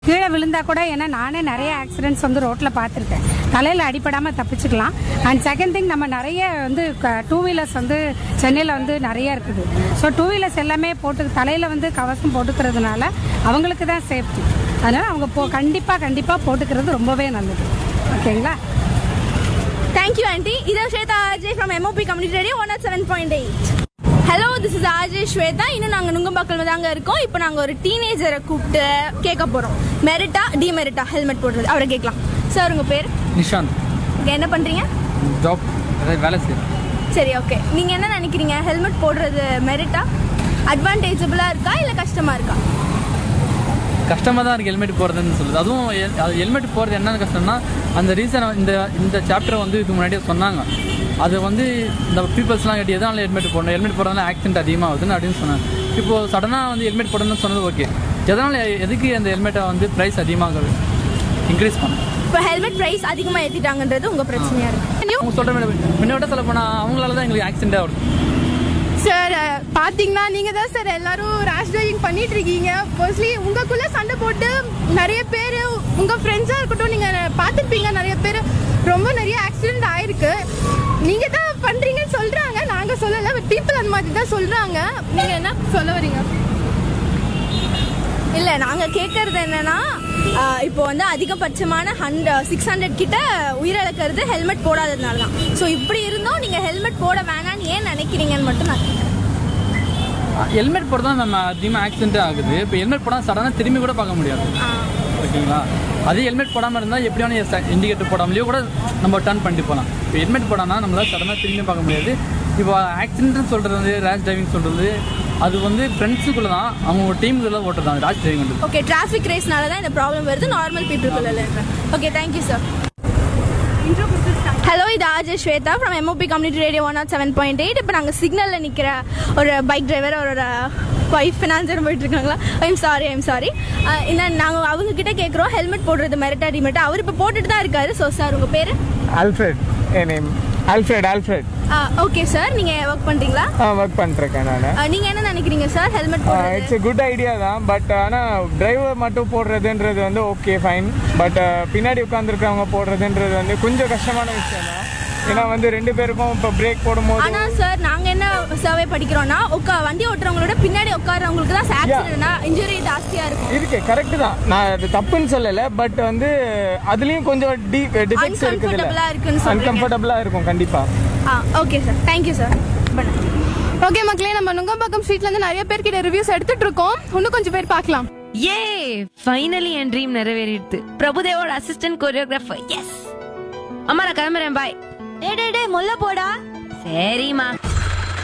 கீழே விழுந்தா கூட ஏன்னா நானே நிறைய ஆக்சிடென்ட்ஸ் வந்து ரோட்ல பார்த்துருக்கேன் தலையில அடிபடாம தப்பிச்சுக்கலாம் அண்ட் செகண்ட் திங் நம்ம நிறைய வந்து டூ வீலர்ஸ் வந்து சென்னையில் வந்து நிறைய இருக்குது ஸோ டூ வீலர்ஸ் எல்லாமே போட்டு தலையில வந்து கவசம் போட்டுக்கிறதுனால அவங்களுக்கு தான் சேஃப்டி அதனால அவங்க போ கண்டிப்பா கண்டிப்பா போட்டுக்கிறது ரொம்பவே நல்லது ஓகேங்களா தேங்க்யூ ஆண்டி இது Swetha RJ from M O P community radio one ought seven point eight hello this is RJ Swetha இன்னும் நாங்கள் நுங்கம்பாக்கல் தாங்க இருக்கோம் இப்போ நாங்கள் ஒரு டீனேஜரை கூப்பிட்டு கேட்க போகிறோம் மெரிட்டா டிமெரிட்டா ஹெல்மெட் போடுறது அவரை கேட்கலாம் சார் உங்கள் பேர் நிஷாந்த் இங்கே என்ன பண்ணுறீங்க ஜாப் அதாவது வேலை செய்கிறேன் சரி ஓகே நீங்கள் என்ன நினைக்கிறீங்க ஹெல்மெட் போடுறது மெரிட்டா அட்வான்டேஜபிளாக இருக்கா இல்லை கஷ்டமாக இருக்கா கஷ்டமாக தான் இருக்குது ஹெல்மெட் போடுறதுன்னு சொல்லுது அதுவும் ஹெல்- அது ஹெல்மெட் போடுறது என்ன கஷ்டம்னா அந்த ரீசன் இந்த இந்த சாப்டர் வந்து இதுக்கு முன்னாடியே சொன்னாங்க அது வந்து இந்த பீப்புள்ஸ்லாம் கேட்டு எதனால ஹெல்மெட் போடணும் ஹெல்மெட் போடுறதுனால ஆக்சிடென்ட் அதிகமாகுதுன்னு அப்படின்னு சொன்னாங்க இப்போது சடனாக வந்து ஹெல்மெட் போடணும்னு சொன்னது ஓகே எதனால் எதுக்கு அந்த ஹெல்மெட்டை வந்து ப்ரைஸ் அதிகமாக இன்க்ரீஸ் பண்ணணும் இப்போ ஹெல்மெட் ப்ரைஸ் அதிகமாக ஏற்றிட்டாங்கன்றது உங்கள் பிரச்சனையாக இருக்குது அவங்க சொல்கிற முன்னோட சொல்ல போனால் அவங்களால தான் எங்களுக்கு ஆக்சிடென்ட் ஆகுது சார் பாத்தீங்கன்னா நீங்க தான் சார் எல்லாரும் ரேஷ் டிரைவிங் பண்ணிட்டு இருக்கீங்க மோஸ்ட்லி உங்களுக்குள்ள சண்டை போட்டு நிறைய பேர் உங்க ஃப்ரெண்ட்ஸா இருக்கட்டும் நீங்க பார்த்துருப்பீங்க நிறைய பேர் ரொம்ப நிறைய ஆக்சிடென்ட் ஆயிருக்கு நீங்க தான் பண்றீங்கன்னு சொல்றாங்க நாங்க சொல்லல பட் பீப்புள் அந்த மாதிரி தான் சொல்றாங்க நீங்க என்ன சொல்ல வரீங்க இல்லை நாங்கள் கேட்கறது என்னன்னா ஆஹ் இப்போ வந்து அதிகபட்சமான ஹண்ட்ரட் சிக்ஸ் ஹண்ட்ரட் கிட்ட உயிரிழக்கிறது ஹெல்மெட் போடாததுனால தான் ஸோ இப்படி இருந்தும் நீங்கள் ஹெல்மெட் போட வேணாம்னு ஏன் நினைக்கிறீங்கன்னு மட்டும் நான் கேட்குறேன் ஹெல்மெட் போட தான் நம்ம அதிகமாக ஆக்சிடென்ட் ஆகுது இப்போ ஹெல்மெட் போடாமல் சடனாக திரும்பி கூட பார்க்க முடியாது ஓகேங்களா அதே ஹெல்மெட் போடாமல் இருந்தால் எப்படியான இண்டிகேட்டர் போடாமலேயோ கூட நம்ம டர்ன் பண்ணிட்டு போகலாம் இப்போ ஹெல்மெட் போடாமல் நம்மளால சடனாக திரும்பி பார்க்க முடியாது இப்போ ஆக்சிடென்ட்னு சொல்கிறது ரேஷ் டிரைவிங் சொல்கிறது அது வந்து ஃப்ரெண்ட்ஸுக்குள்ள தான் அவங்க டீமுக்குள்ள ஓட்டுறது தான் ரேஷ் டிரைவிங் ஓகே டிராஃபிக் ரேஸ்னால தான் இந்த ப்ராப்ளம் வருது நார்மல் பீப்புளுக்குள்ள ஓகே தேங்க்யூ சார் ஹலோ இது RJ Swetha from M O P community radio one nought seven point eight இப்போ நாங்கள் சிக்னலில் நிற்கிற ஒரு பைக் டிரைவர் அவரோட ஒய்ஃப் ஃபினான்சர் போயிட்டு இருக்காங்களா ஐம் சாரி ஐம் சாரி என்ன நாங்கள் அவங்க கிட்ட கேட்குறோம் ஹெல்மெட் போடுறது மெரிட்டா டிமெரிட்டா அவர் இப்போ போட்டுட்டு தான் இருக்காரு ஸோ சார் உங்கள் பேர் ஆல்ஃப்ரெட் என் name Alfred Alfred okay sir நீங்கள் ஒர்க் பண்ணுறீங்களா ஆ ஒர்க் பண்ணிருக்கேன் நான் நீங்கள் என்ன நினைக்கிறீங்க சார் ஹெல்மெட் போடுறது இட்ஸ் a குட் ஐடியா தான் பட் ஆனால் டிரைவர் மட்டும் போடுறதுன்றது வந்து ஓகே ஃபைன் பட் பின்னாடி உட்காந்துருக்கவங்க போடுறதுன்றது வந்து கொஞ்சம் கஷ்டமான விஷயம் தான் ஏன்னா வந்து ரெண்டு பேருக்கும் இப்போ பிரேக் போடும்போது ஆனா சார் நாங்க என்ன சர்வே படிக்கிறோம்னா உட்கா வண்டி ஓட்டுறவங்களோட பின்னாடி உட்கார்றவங்களுக்கு தான் ஆக்சிடென்ட்னா இன்ஜுரி ஜாஸ்தியா இருக்கும் இருக்கு கரெக்ட் தான் நான் அது தப்புன்னு சொல்லலை பட் வந்து அதுலேயும் கொஞ்சம் டி டிஃபெக்ட்ஸ் இருக்குது Uncomfortable-ஆ இருக்குன்னு சொல்றீங்க. அன்கம்ஃபர்டபுளாக இருக்கும் கண்டிப்பாக ஆ ஓகே சார் தேங்க்யூ சார் பண்ண ஓகே மக்களே நம்ம நுங்கம்பாக்கம் ஸ்ட்ரீட்ல இருந்து நிறைய பேர்கிட்ட ரிவ்யூஸ் எடுத்துட்டு இருக்கோம் இன்னும் கொஞ்சம் பேர் பார்க்கலாம் ஏ ஃபைனலி என் ட்ரீம் நிறைவேறிடுது பிரபுதேவோட அசிஸ்டன்ட் கொரியோகிராஃபர் எஸ் அம்மா நான் கிளம்புறேன் பாய் டே டே டே முல்ல போடா சரிம்மா